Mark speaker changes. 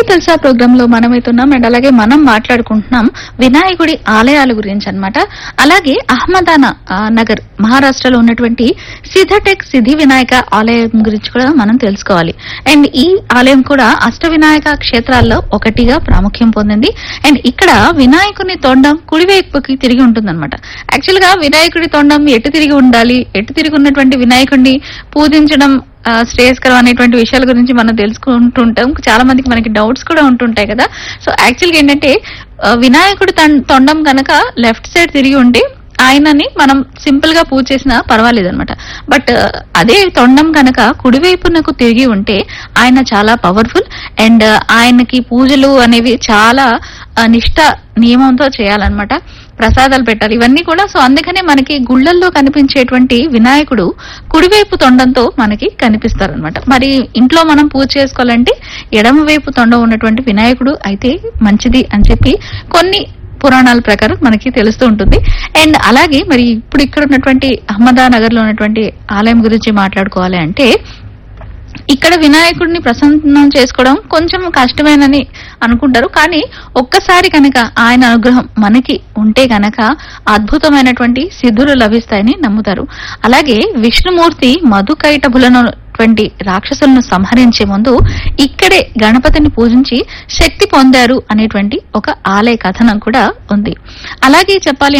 Speaker 1: తెలుసా ప్రోగ్రామ్ లో మనమైతున్నాం అండ్ అలాగే మనం మాట్లాడుకుంటున్నాం వినాయకుడి ఆలయాల గురించి అన్నమాట అలాగే అహ్మదానా ఆ, నగర్ మహారాష్ట్రలో ఉన్నటువంటి సిద్ధటెక్ సిద్ధి వినాయక ఆలయం గురించి కూడా మనం తెలుసుకోవాలి అండ్ ఈ ఆలయం కూడా అష్ట వినాయక క్షేత్రాల్లో ఒకటిగా ప్రాముఖ్యం పొందింది అండ్ ఇక్కడ వినాయకుని తొండం కుడివైపుకి తిరిగి ఉంటుందన్నమాట యాక్చువల్ గా వినాయకుడి తొండం ఎటు తిరిగి ఉండాలి ఎటు తిరిగి ఉన్నటువంటి వినాయకుడిని పూజించడం ఆ, శ్రేయస్కరం అనేటువంటి విషయాల గురించి మనం తెలుసుకుంటుంటాం చాలా మందికి మనకి డౌట్స్ కూడా ఉంటుంటాయి కదా సో యాక్చువల్గా ఏంటంటే ఆ, వినాయకుడి తొం- తొండం కనుక లెఫ్ట్ సైడ్ తిరిగి ఉంటే ఆయనని మనం సింపుల్ గా పూజ చేసినా పర్వాలేదు అనమాట బట్ అదే తొండం కనుక కుడివైపునకు తిరిగి ఉంటే ఆయన చాలా పవర్ఫుల్ అండ్ ఆయనకి పూజలు అనేవి చాలా ఆ, నిష్ఠ నియమంతో చేయాలన్నమాట ప్రసాదాలు పెట్టాలి ఇవన్నీ కూడా సో అందుకనే మనకి గుళ్ళల్లో కనిపించేటువంటి వినాయకుడు కుడివైపు తొండంతో మనకి కనిపిస్తారనమాట మరి ఇంట్లో మనం పూజ చేసుకోవాలంటే ఎడమ వైపు తొండం ఉన్నటువంటి వినాయకుడు అయితే మంచిది అని చెప్పి కొన్ని పురాణాల ప్రకారం మనకి తెలుస్తూ ఉంటుంది అండ్ అలాగే మరి ఇప్పుడు ఇక్కడ ఉన్నటువంటి అహ్మదానగర్ లో ఉన్నటువంటి ఆలయం గురించి మాట్లాడుకోవాలి అంటే ఇక్కడ వినాయకుడిని ప్రసన్నం చేసుకోవడం కొంచెం కష్టమేనని అనుకుంటారు కానీ ఒక్కసారి కనుక ఆయన అనుగ్రహం మనకి ఉంటే గనక అద్భుతమైనటువంటి సిద్ధులు లభిస్తాయని నమ్ముతారు అలాగే విష్ణుమూర్తి మధుకైటభులనటువంటి రాక్షసులను సంహరించే ముందు ఇక్కడే గణపతిని పూజించి శక్తి పొందారు అనేటువంటి ఒక ఆలయ కథనం కూడా ఉంది అలాగే చెప్పాలి